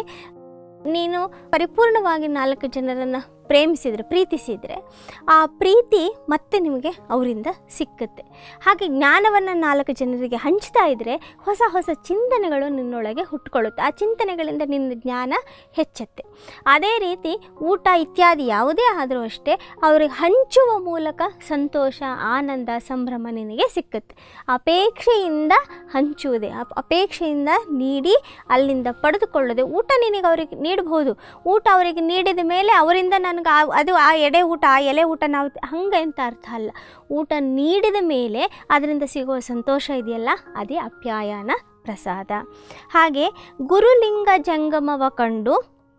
S1: ನೀನು ಪರಿಪೂರ್ಣವಾಗಿ ನಾಲ್ಕು ಜನರನ್ನು ಪ್ರೇಮಿಸಿದರೆ ಪ್ರೀತಿಸಿದರೆ ಆ ಪ್ರೀತಿ ಮತ್ತೆ ನಿಮಗೆ ಅವರಿಂದ ಸಿಕ್ಕುತ್ತೆ ಹಾಗೆ ಜ್ಞಾನವನ್ನು ನಾಲ್ಕು ಜನರಿಗೆ ಹಂಚ್ತಾ ಇದ್ದರೆ ಹೊಸ ಹೊಸ ಚಿಂತನೆಗಳು ನಿನ್ನೊಳಗೆ ಹುಟ್ಕೊಳ್ಳುತ್ತೆ ಆ ಚಿಂತನೆಗಳಿಂದ ನಿನ್ನ ಜ್ಞಾನ ಹೆಚ್ಚುತ್ತೆ ಅದೇ ರೀತಿ ಊಟ ಇತ್ಯಾದಿ ಯಾವುದೇ ಆದರೂ ಅಷ್ಟೇ ಅವ್ರಿಗೆ ಹಂಚುವ ಮೂಲಕ ಸಂತೋಷ ಆನಂದ ಸಂಭ್ರಮ ನಿನಗೆ ಸಿಕ್ಕುತ್ತೆ ಅಪೇಕ್ಷೆಯಿಂದ ಹಂಚುವುದೇ ಅಪ್- ಅಪೇಕ್ಷೆಯಿಂದ ನೀಡಿ ಅಲ್ಲಿಂದ ಪಡೆದುಕೊಳ್ಳದೆ ಊಟ ನಿನಗೆ ಅವರಿಗೆ ನೀಡಬಹುದು ಊಟ ಅವರಿಗೆ ನೀಡಿದ ಮೇಲೆ ಅವರಿಂದ ನನಗೆ ಆ ಅದು ಆ ಎಡೆ ಊಟ ಆ ಎಲೆ ಊಟ ನಾವು ಹಂಗೆ ಅಂತ ಅರ್ಥ ಅಲ್ಲ ಊಟ ನೀಡಿದ ಮೇಲೆ ಅದರಿಂದ ಸಿಗುವ ಸಂತೋಷ ಇದೆಯಲ್ಲ ಅದೇ ಅಪ್ಯಾಯನ ಪ್ರಸಾದ ಹಾಗೆ ಗುರುಲಿಂಗ ಜಂಗಮವ ಕಂಡು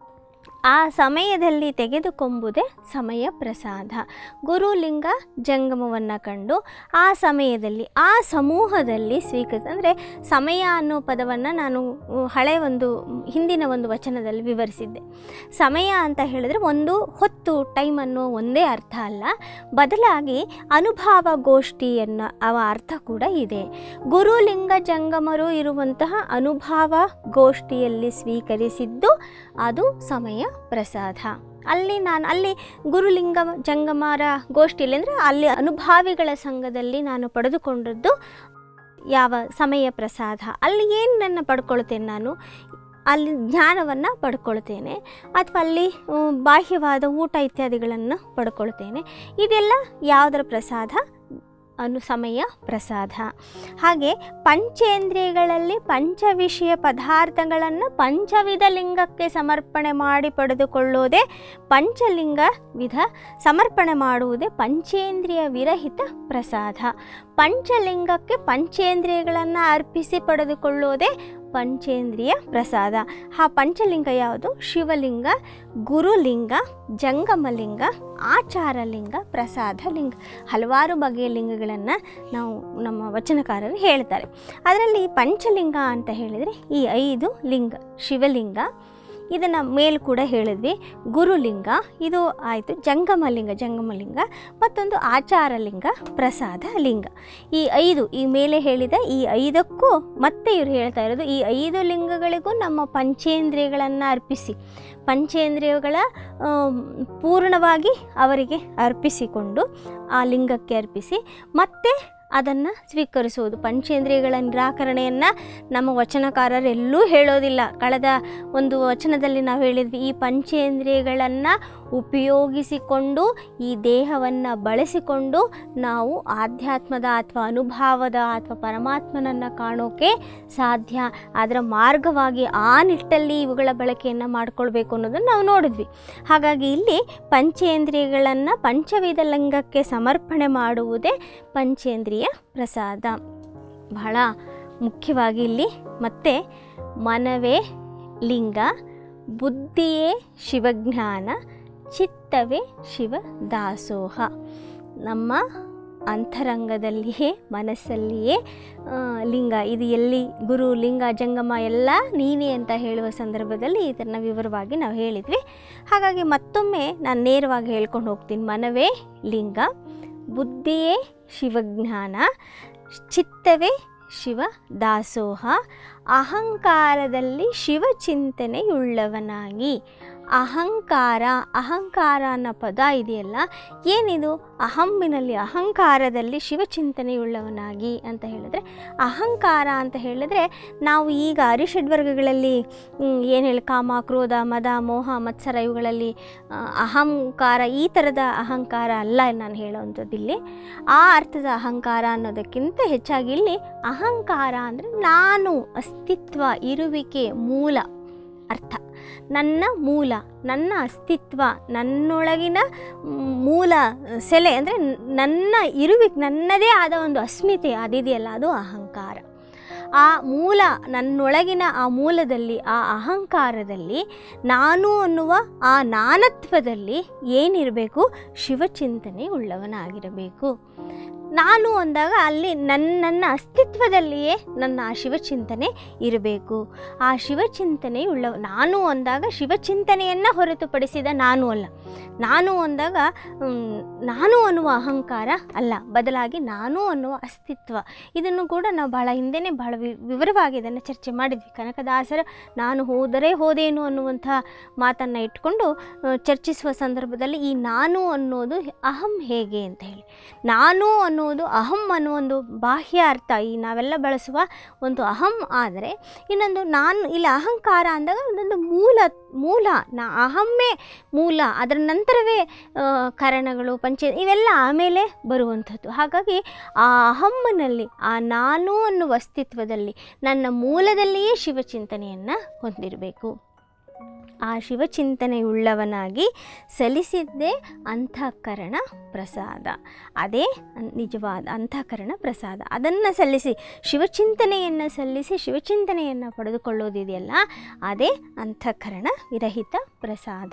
S1: ಆ ಸಮಯದಲ್ಲಿ ತೆಗೆದುಕೊಂಬುದೇ ಸಮಯ ಪ್ರಸಾದ ಗುರುಲಿಂಗ ಜಂಗಮವನ್ನು ಕಂಡು ಆ ಸಮಯದಲ್ಲಿ ಆ ಸಮೂಹದಲ್ಲಿ ಸ್ವೀಕರಿಸ ಅಂದರೆ ಸಮಯ ಅನ್ನೋ ಪದವನ್ನು ನಾನು ಉ, ಹಳೆ ಒಂದು ಮ್, ಹಿಂದಿನ ಒಂದು ವಚನದಲ್ಲಿ ವಿವರಿಸಿದ್ದೆ ಸಮಯ ಅಂತ ಹೇಳಿದರೆ ಒಂದು ಹೊತ್ತು ಟೈಮ್ ಅನ್ನೋ ಒಂದೇ ಅರ್ಥ ಅಲ್ಲ ಬದಲಾಗಿ ಅನುಭವ ಗೋಷ್ಠಿ ಅನ್ನೋ ಅವ ಅರ್ಥ ಕೂಡ ಇದೆ ಗುರುಲಿಂಗ ಜಂಗಮರು ಇರುವಂತಹ ಅನುಭವ ಗೋಷ್ಠಿಯಲ್ಲಿ ಸ್ವೀಕರಿಸಿದ್ದು ಅದು ಸಮಯ ಪ್ರಸಾದ ಅಲ್ಲಿ ನಾನು ಅಲ್ಲಿ ಗುರುಲಿಂಗ ಜಂಗಮರ ಗೋಷ್ಠಿಯಲ್ಲಿ ಅಂದರೆ ಅಲ್ಲಿ ಅನುಭಾವಿಗಳ ಸಂಘದಲ್ಲಿ ನಾನು ಪಡೆದುಕೊಂಡದ್ದು ಯಾವ ಸಮಯ ಪ್ರಸಾದ ಅಲ್ಲಿ ಏನು ನನ್ನ ಪಡ್ಕೊಳ್ತೇನೆ ನಾನು ಅಲ್ಲಿ ಜ್ಞಾನವನ್ನು ಪಡ್ಕೊಳ್ತೇನೆ ಅಥವಾ ಅಲ್ಲಿ ಆ, ಬಾಹ್ಯವಾದ ಊಟ ಇತ್ಯಾದಿಗಳನ್ನು ಪಡ್ಕೊಳ್ತೇನೆ ಇದೆಲ್ಲ ಯಾವುದರ ಪ್ರಸಾದ ಅನು ಸಮಯ ಪ್ರಸಾದ ಹಾಗೆ ಪಂಚೇಂದ್ರಿಯಗಳಲ್ಲಿ ಪಂಚವಿಷಯ ಪದಾರ್ಥಗಳನ್ನು ಪಂಚವಿಧ ಲಿಂಗಕ್ಕೆ ಸಮರ್ಪಣೆ ಮಾಡಿ ಪಡೆದುಕೊಳ್ಳೋದೇ ಪಂಚಲಿಂಗ ವಿಧ ಸಮರ್ಪಣೆ ಮಾಡುವುದೇ ಪಂಚೇಂದ್ರಿಯ ವಿರಹಿತ ಪ್ರಸಾದ ಪಂಚಲಿಂಗಕ್ಕೆ ಪಂಚೇಂದ್ರಿಯಗಳನ್ನು ಅರ್ಪಿಸಿ ಪಡೆದುಕೊಳ್ಳೋದೇ ಪಂಚೇಂದ್ರಿಯ ಪ್ರಸಾದ ಆ ಪಂಚಲಿಂಗ ಯಾವುದು ಶಿವಲಿಂಗ ಗುರುಲಿಂಗ ಜಂಗಮಲಿಂಗ ಆಚಾರಲಿಂಗ ಪ್ರಸಾದ ಲಿಂಗ ಹಲವಾರು ಬಗೆಯ ಲಿಂಗಗಳನ್ನು ನಾವು ನಮ್ಮ ವಚನಕಾರರು ಹೇಳ್ತಾರೆ ಅದರಲ್ಲಿ ಪಂಚಲಿಂಗ ಅಂತ ಹೇಳಿದರೆ ಈ ಐದು ಲಿಂಗ ಶಿವಲಿಂಗ ಇದನ್ನು ಮೇಲ್ ಕೂಡ ಹೇಳಿದ್ವಿ ಗುರುಲಿಂಗ ಇದು ಆಯಿತು ಜಂಗಮಲಿಂಗ ಜಂಗಮಲಿಂಗ ಮತ್ತೊಂದು ಆಚಾರಲಿಂಗ ಪ್ರಸಾದ ಲಿಂಗ ಈ ಐದು ಈ ಮೇಲೆ ಹೇಳಿದ ಈ ಐದಕ್ಕೂ ಮತ್ತೆ ಇವ್ರು ಹೇಳ್ತಾ ಇರೋದು ಈ ಐದು ಲಿಂಗಗಳಿಗೂ ನಮ್ಮ ಪಂಚೇಂದ್ರಿಯಗಳನ್ನು ಅರ್ಪಿಸಿ ಪಂಚೇಂದ್ರಿಯಗಳ ಆಮ್, ಪೂರ್ಣವಾಗಿ ಅವರಿಗೆ ಅರ್ಪಿಸಿಕೊಂಡು ಆ ಲಿಂಗಕ್ಕೆ ಅರ್ಪಿಸಿ ಮತ್ತೆ ಅದನ್ನು ಸ್ವೀಕರಿಸುವುದು ಪಂಚೇಂದ್ರಿಯಗಳ ನಿರಾಕರಣೆಯನ್ನು ನಮ್ಮ ವಚನಕಾರರು ಎಲ್ಲೂ ಹೇಳೋದಿಲ್ಲ ಕಳೆದ ಒಂದು ವಚನದಲ್ಲಿ ನಾವು ಹೇಳಿದ್ವಿ ಈ ಪಂಚೇಂದ್ರಿಯಗಳನ್ನು ಉಪಯೋಗಿಸಿಕೊಂಡು ಈ ದೇಹವನ್ನು ಬಳಸಿಕೊಂಡು ನಾವು ಆಧ್ಯಾತ್ಮದ ಅಥವಾ ಅನುಭಾವದ ಅಥವಾ ಪರಮಾತ್ಮನನ್ನು ಕಾಣೋಕೆ ಸಾಧ್ಯ ಅದರ ಮಾರ್ಗವಾಗಿ ಆ ನಿಟ್ಟಲ್ಲಿ ಇವುಗಳ ಬಳಕೆಯನ್ನು ಮಾಡಿಕೊಳ್ಬೇಕು ಅನ್ನೋದನ್ನು ನಾವು ನೋಡಿದ್ವಿ ಹಾಗಾಗಿ ಇಲ್ಲಿ ಪಂಚೇಂದ್ರಿಯಗಳನ್ನು ಪಂಚವಿಧ ಲಿಂಗಕ್ಕೆ ಸಮರ್ಪಣೆ ಮಾಡುವುದೇ ಪಂಚೇಂದ್ರಿಯ ಪ್ರಸಾದ ಬಹಳ ಮುಖ್ಯವಾಗಿ ಇಲ್ಲಿ ಮತ್ತೆ ಮನವೇ ಲಿಂಗ ಬುದ್ಧಿಯೇ ಶಿವಜ್ಞಾನ ಚಿತ್ತವೇ ಶಿವ ದಾಸೋಹ ನಮ್ಮ ಅಂತರಂಗದಲ್ಲಿಯೇ ಮನಸ್ಸಲ್ಲಿಯೇ ಆ, ಲಿಂಗ ಇದು ಎಲ್ಲಿ ಗುರು ಲಿಂಗ ಜಂಗಮ ಎಲ್ಲ ನೀನೇ ಅಂತ ಹೇಳುವ ಸಂದರ್ಭದಲ್ಲಿ ಇದನ್ನು ವಿವರವಾಗಿ ನಾವು ಹೇಳಿದ್ವಿ ಹಾಗಾಗಿ ಮತ್ತೊಮ್ಮೆ ನಾನು ನೇರವಾಗಿ ಹೇಳ್ಕೊಂಡು ಹೋಗ್ತೀನಿ ಮನವೇ ಲಿಂಗ ಬುದ್ಧಿಯೇ ಶಿವಜ್ಞಾನ ಚಿತ್ತವೇ ಶಿವ ದಾಸೋಹ ಅಹಂಕಾರದಲ್ಲಿ ಶಿವಚಿಂತನೆಯುಳ್ಳವನಾಗಿ ಅಹಂಕಾರ ಅಹಂಕಾರ ಅನ್ನೋ ಪದ ಇದೆಯಲ್ಲ ಏನಿದು ಅಹಮ್ಮಿನಲ್ಲಿ ಅಹಂಕಾರದಲ್ಲಿ ಶಿವಚಿಂತನೆಯುಳ್ಳವನಾಗಿ ಅಂತ ಹೇಳಿದ್ರೆ ಅಹಂಕಾರ ಅಂತ ಹೇಳಿದ್ರೆ ನಾವು ಈಗ ಅರಿಷಡ್ವರ್ಗಗಳಲ್ಲಿ ಏನು ಹೇಳಿ ಕಾಮ ಕ್ರೋಧ ಮದ ಮೋಹ ಮತ್ಸರ ಇವುಗಳಲ್ಲಿ ಆ, ಅಹಂಕಾರ ಈ ಥರದ ಅಹಂಕಾರ ಅಲ್ಲ ನಾನು ಹೇಳೋವಂಥದ್ದು ಇಲ್ಲಿ ಆ ಅರ್ಥದ ಅಹಂಕಾರ ಅನ್ನೋದಕ್ಕಿಂತ ಹೆಚ್ಚಾಗಿ ಇಲ್ಲಿ ಅಹಂಕಾರ ಅಂದರೆ ನಾನು ಅಸ್ತಿತ್ವ ಇರುವಿಕೆ ಮೂಲ ಅರ್ಥ ನನ್ನ ಮೂಲ ನನ್ನ ಅಸ್ತಿತ್ವ ನನ್ನೊಳಗಿನ ಮ್, ಮೂಲ ಸೆಲೆ ಅಂದರೆ ನನ್ನ ಇರುವಿಕೆ ನನ್ನದೇ ಆದ ಒಂದು ಅಸ್ಮಿತೆ ಅದಿದೆಯಲ್ಲ ಅದು ಅಹಂಕಾರ ಆ ಮೂಲ ನನ್ನೊಳಗಿನ ಆ ಮೂಲದಲ್ಲಿ ಆ ಅಹಂಕಾರದಲ್ಲಿ ನಾನು ಅನ್ನುವ ಆ ನಾನತ್ವದಲ್ಲಿ ಏನಿರಬೇಕು ಶಿವಚಿಂತನೆ ಉಳ್ಳವನಾಗಿರಬೇಕು ನಾನು ಅಂದಾಗ ಅಲ್ಲಿ ನನ್ನ ನನ್ನ ಅಸ್ತಿತ್ವದಲ್ಲಿಯೇ ನನ್ನ ಆ ಶಿವಚಿಂತನೆ ಇರಬೇಕು ಆ ಶಿವಚಿಂತನೆ ಉಳ್ಳ ನಾನು ಅಂದಾಗ ಶಿವಚಿಂತನೆಯನ್ನು ಹೊರತುಪಡಿಸಿದ ನಾನು ಅಲ್ಲ ನಾನು ಅಂದಾಗ ಮ್, ನಾನು ಅನ್ನುವ ಅಹಂಕಾರ ಅಲ್ಲ ಬದಲಾಗಿ ನಾನು ಅನ್ನುವ ಅಸ್ತಿತ್ವ ಇದನ್ನು ಕೂಡ ನಾವು ಬಹಳ ಹಿಂದೆನೇ ಬಹಳ ವಿ- ವಿವರವಾಗಿ ಇದನ್ನು ಚರ್ಚೆ ಮಾಡಿದ್ವಿ ಕನಕದಾಸರ ನಾನು ಹೋದರೆ ಹೋದೇನು ಅನ್ನುವಂಥ ಮಾತನ್ನು ಇಟ್ಕೊಂಡು ಆ, ಚರ್ಚಿಸುವ ಸಂದರ್ಭದಲ್ಲಿ ಈ ನಾನು ಅನ್ನೋದು ಅಹಂ ಹೇಗೆ ಅಂತ ಹೇಳಿ ನಾನು ಅನ್ನೋದು ಅಹಂ ಅನ್ನೋ ಒಂದು ಬಾಹ್ಯ ಅರ್ಥ ಈ ನಾವೆಲ್ಲ ಬಳಸುವ ಒಂದು ಅಹಂ ಆದರೆ ಇನ್ನೊಂದು ನಾನು ಇಲ್ಲಿ ಅಹಂಕಾರ ಅಂದಾಗ ಒಂದೊಂದು ಮೂಲ ಮೂಲ ನಾ ಅಹಮ್ಮೇ ಮೂಲ ಅದರ ನಂತರವೇ ಆ, ಕರಣಗಳು ಪಂಚ ಇವೆಲ್ಲ ಆಮೇಲೆ ಬರುವಂಥದ್ದು ಹಾಗಾಗಿ ಆ ಅಹಮ್ಮನಲ್ಲಿ ಆ ನಾನು ಅನ್ನುವ ಅಸ್ತಿತ್ವದಲ್ಲಿ ನನ್ನ ಮೂಲದಲ್ಲಿಯೇ ಶಿವಚಿಂತನೆಯನ್ನು ಹೊಂದಿರಬೇಕು ಆ ಶಿವಚಿಂತನೆಯುಳ್ಳವನಾಗಿ ಸಲ್ಲಿಸಿದ್ದೇ ಅಂತಃಕರಣ ಪ್ರಸಾದ ಅದೇ ಅನ್- ನಿಜವಾದ ಅಂತಃಕರಣ ಪ್ರಸಾದ ಅದನ್ನು ಸಲ್ಲಿಸಿ ಶಿವಚಿಂತನೆಯನ್ನು ಸಲ್ಲಿಸಿ ಶಿವಚಿಂತನೆಯನ್ನು ಪಡೆದುಕೊಳ್ಳೋದಿದೆಯಲ್ಲ ಅದೇ ಅಂತಃಕರಣ ವಿರಹಿತ ಪ್ರಸಾದ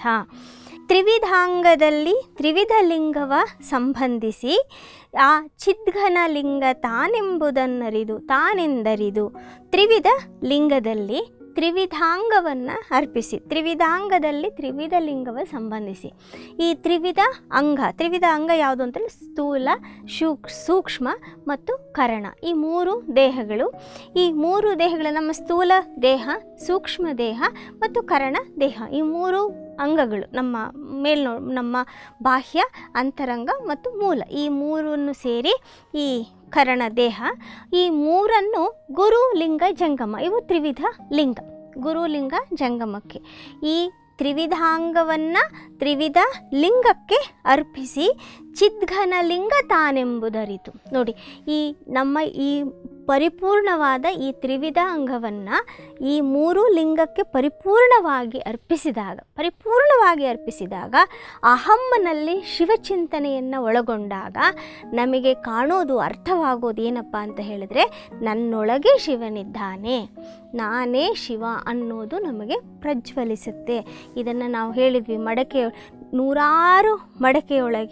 S1: ತ್ರಿವಿಧಾಂಗದಲ್ಲಿ ತ್ರಿವಿಧ ಲಿಂಗವ ಸಂಬಂಧಿಸಿ ಆ ಚಿದ್ಘನ ಲಿಂಗ ತಾನೆಂಬುದನ್ನರಿದು ತಾನೆಂದರಿದು ತ್ರಿವಿಧ ಲಿಂಗದಲ್ಲಿ ತ್ರಿವಿಧಾಂಗವನ್ನು ಅರ್ಪಿಸಿ ತ್ರಿವಿಧಾಂಗದಲ್ಲಿ ತ್ರಿವಿಧ ಲಿಂಗವ ಸಂಬಂಧಿಸಿ ಈ ತ್ರಿವಿಧ ಅಂಗ ತ್ರಿವಿಧ ಅಂಗ ಯಾವುದು ಅಂತಂದರೆ ಸ್ಥೂಲ ಶೂಕ್ ಸೂಕ್ಷ್ಮ ಮತ್ತು ಕರಣ ಈ ಮೂರು ದೇಹಗಳು ಈ ಮೂರು ದೇಹಗಳು ನಮ್ಮ ಸ್ಥೂಲ ದೇಹ ಸೂಕ್ಷ್ಮ ದೇಹ ಮತ್ತು ಕರಣ ದೇಹ ಈ ಮೂರು ಅಂಗಗಳು ನಮ್ಮ ಮೇಲ್ನೋ ನಮ್ಮ ಬಾಹ್ಯ ಅಂತರಂಗ ಮತ್ತು ಮೂಲ ಈ ಮೂರನ್ನು ಸೇರಿ ಈ ಕರಣ ದೇಹ ಈ ಮೂರನ್ನು ಗುರು ಲಿಂಗ ಜಂಗಮ ಇವು ತ್ರಿವಿಧ ಲಿಂಗ ಗುರು ಲಿಂಗ ಜಂಗಮಕ್ಕೆ ಈ ತ್ರಿವಿಧಾಂಗವನ್ನು ತ್ರಿವಿಧ ಲಿಂಗಕ್ಕೆ ಅರ್ಪಿಸಿ ಚಿದ್ಘನ ಲಿಂಗ ತಾನೆಂಬುದರಿತು ನೋಡಿ ಈ ನಮ್ಮ ಈ ಪರಿಪೂರ್ಣವಾದ ಈ ತ್ರಿವಿಧ ಅಂಗವನ್ನು ಈ ಮೂರು ಲಿಂಗಕ್ಕೆ ಪರಿಪೂರ್ಣವಾಗಿ ಅರ್ಪಿಸಿದಾಗ ಪರಿಪೂರ್ಣವಾಗಿ ಅರ್ಪಿಸಿದಾಗ ಅಹಮ್ಮನಲ್ಲಿ ಶಿವಚಿಂತನೆಯನ್ನು ಒಳಗೊಂಡಾಗ ನಮಗೆ ಕಾಣೋದು ಅರ್ಥವಾಗೋದು ಏನಪ್ಪ ಅಂತ ಹೇಳಿದರೆ ನನ್ನೊಳಗೆ ಶಿವನಿದ್ದಾನೆ ನಾನೇ ಶಿವ ಅನ್ನೋದು ನಮಗೆ ಪ್ರಜ್ವಲಿಸುತ್ತೆ ಇದನ್ನು ನಾವು ಹೇಳಿದ್ವಿ ಮಡಕೆ ನೂರಾರು ಮಡಕೆಯೊಳಗೆ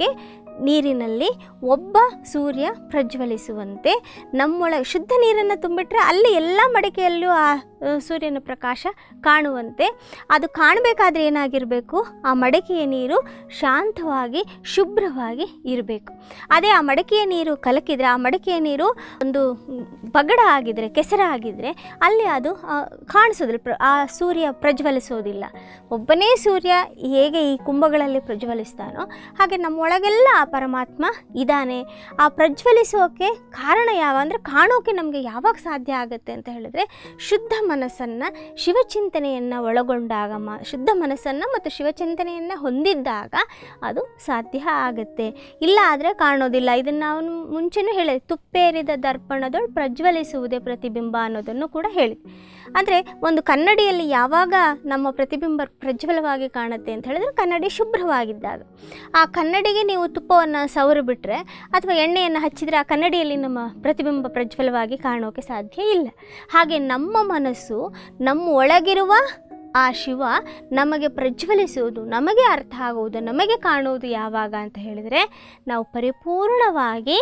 S1: ನೀರಿನಲ್ಲಿ ಒಬ್ಬ ಸೂರ್ಯ ಪ್ರಜ್ವಲಿಸುವಂತೆ ನಮ್ಮೊಳ ಶುದ್ಧ ನೀರನ್ನು ತುಂಬಿಟ್ರೆ ಅಲ್ಲಿ ಎಲ್ಲ ಮಡಿಕೆಯಲ್ಲೂ ಆ ಆ, ಸೂರ್ಯನ ಪ್ರಕಾಶ ಕಾಣುವಂತೆ ಅದು ಕಾಣಬೇಕಾದ್ರೆ ಏನಾಗಿರಬೇಕು ಆ ಮಡಕೆಯ ನೀರು ಶಾಂತವಾಗಿ ಶುಭ್ರವಾಗಿ ಇರಬೇಕು ಅದೇ ಆ ಮಡಕೆಯ ನೀರು ಕಲಕಿದರೆ ಆ ಮಡಕೆಯ ನೀರು ಒಂದು ಮ್, ಬಗಡ ಆಗಿದ್ರೆ ಕೆಸರ ಆಗಿದ್ರೆ ಅಲ್ಲಿ ಅದು ಆ, ಕಾಣಿಸೋದಿಲ್ಲ ಪ್ರ ಆ ಸೂರ್ಯ ಪ್ರಜ್ವಲಿಸೋದಿಲ್ಲ ಒಬ್ಬನೇ ಸೂರ್ಯ ಹೇಗೆ ಈ ಕುಂಭಗಳಲ್ಲಿ ಪ್ರಜ್ವಲಿಸ್ತಾನೋ ಹಾಗೆ ನಮ್ಮೊಳಗೆಲ್ಲ ಆ ಪರಮಾತ್ಮ ಇದ್ದಾನೆ ಆ ಪ್ರಜ್ವಲಿಸೋಕೆ ಕಾರಣ ಯಾವ ಅಂದರೆ ಕಾಣೋಕೆ ನಮಗೆ ಯಾವಾಗ ಸಾಧ್ಯ ಆಗುತ್ತೆ ಅಂತ ಹೇಳಿದ್ರೆ ಶುದ್ಧ ಮನಸ್ಸನ್ನು ಶಿವಚಿಂತನೆಯನ್ನು ಒಳಗೊಂಡಾಗ ಮ ಶುದ್ಧ ಮನಸ್ಸನ್ನು ಮತ್ತು ಶಿವಚಿಂತನೆಯನ್ನು ಹೊಂದಿದ್ದಾಗ ಅದು ಸಾಧ್ಯ ಆಗುತ್ತೆ ಇಲ್ಲ ಆದರೆ ಕಾಣೋದಿಲ್ಲ ಇದನ್ನು ನಾವು ಮುಂಚೆನೂ ಹೇಳಿದೆ ತುಪ್ಪೇರಿದ ದರ್ಪಣದೊಳು ಪ್ರಜ್ವಲಿಸುವುದೇ ಪ್ರತಿಬಿಂಬ ಅನ್ನೋದನ್ನು ಕೂಡ ಹೇಳಿದೆ ಅಂದರೆ ಒಂದು ಕನ್ನಡಿಯಲ್ಲಿ ಯಾವಾಗ ನಮ್ಮ ಪ್ರತಿಬಿಂಬ ಪ್ರಜ್ವಲವಾಗಿ ಕಾಣುತ್ತೆ ಅಂತ ಹೇಳಿದ್ರೆ ಕನ್ನಡಿ ಶುಭ್ರವಾಗಿದ್ದಾಗ ಆ ಕನ್ನಡಿಗೆ ನೀವು ತುಪ್ಪವನ್ನು ಸವರಿ ಬಿಟ್ಟರೆ ಅಥವಾ ಎಣ್ಣೆಯನ್ನು ಹಚ್ಚಿದರೆ ಆ ಕನ್ನಡಿಯಲ್ಲಿ ನಮ್ಮ ಪ್ರತಿಬಿಂಬ ಪ್ರಜ್ವಲವಾಗಿ ಕಾಣೋಕೆ ಸಾಧ್ಯ ಇಲ್ಲ ಹಾಗೆ ನಮ್ಮ ಮನಸ್ಸು ನಮ್ಮ ಒಳಗಿರುವ ಆ ಶಿವ ನಮಗೆ ಪ್ರಜ್ವಲಿಸುವುದು ನಮಗೆ ಅರ್ಥ ಆಗುವುದು ನಮಗೆ ಕಾಣುವುದು ಯಾವಾಗ ಅಂತ ಹೇಳಿದರೆ ನಾವು ಪರಿಪೂರ್ಣವಾಗಿ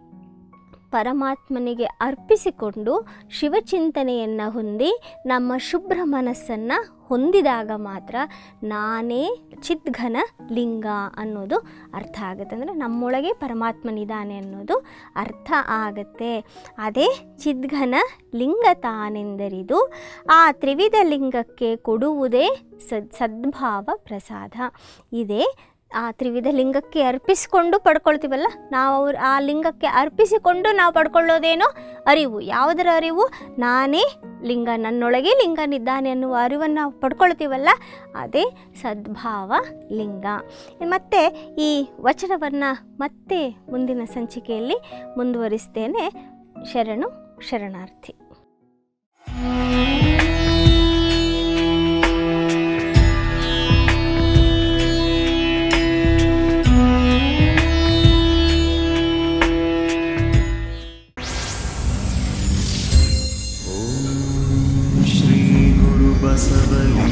S1: ಪರಮಾತ್ಮನಿಗೆ ಅರ್ಪಿಸಿಕೊಂಡು ಶಿವಚಿಂತನೆಯನ್ನು ಹೊಂದಿ ನಮ್ಮ ಶುಭ್ರ ಮನಸ್ಸನ್ನು ಹೊಂದಿದಾಗ ಮಾತ್ರ ನಾನೇ ಚಿದ್ಘನ ಲಿಂಗ ಅನ್ನೋದು ಅರ್ಥ ಆಗುತ್ತೆ ಅಂದರೆ ನಮ್ಮೊಳಗೆ ಪರಮಾತ್ಮನಿದ್ದಾನೆ ಅನ್ನೋದು ಅರ್ಥ ಆಗುತ್ತೆ ಅದೇ ಚಿದ್ಘನ ಲಿಂಗ ತಾನೆಂದರಿದು ಆ ತ್ರಿವಿಧ ಲಿಂಗಕ್ಕೆ ಕೊಡುವುದೇ ಸದ್ ಸದ್ಭಾವ ಪ್ರಸಾದ ಇದೇ ಆ ತ್ರಿವಿಧ ಲಿಂಗಕ್ಕೆ ಅರ್ಪಿಸಿಕೊಂಡು ಪಡ್ಕೊಳ್ತೀವಲ್ಲ ನಾವು ಅವ್ರ ಆ ಲಿಂಗಕ್ಕೆ ಅರ್ಪಿಸಿಕೊಂಡು ನಾವು ಪಡ್ಕೊಳ್ಳೋದೇನೋ ಅರಿವು ಯಾವುದರ ಅರಿವು ನಾನೇ ಲಿಂಗ ನನ್ನೊಳಗೆ ಲಿಂಗನಿದ್ದಾನೆ ಅನ್ನುವ ಅರಿವನ್ನು ನಾವು ಪಡ್ಕೊಳ್ತೀವಲ್ಲ ಅದೇ ಸದ್ಭಾವ ಲಿಂಗ ಮತ್ತು ಈ ವಚನವನ್ನು ಮತ್ತೆ ಮುಂದಿನ ಸಂಚಿಕೆಯಲ್ಲಿ ಮುಂದುವರಿಸ್ತೇನೆ ಶರಣು ಶರಣಾರ್ಥಿ
S2: श्रीगुरुबसवलिं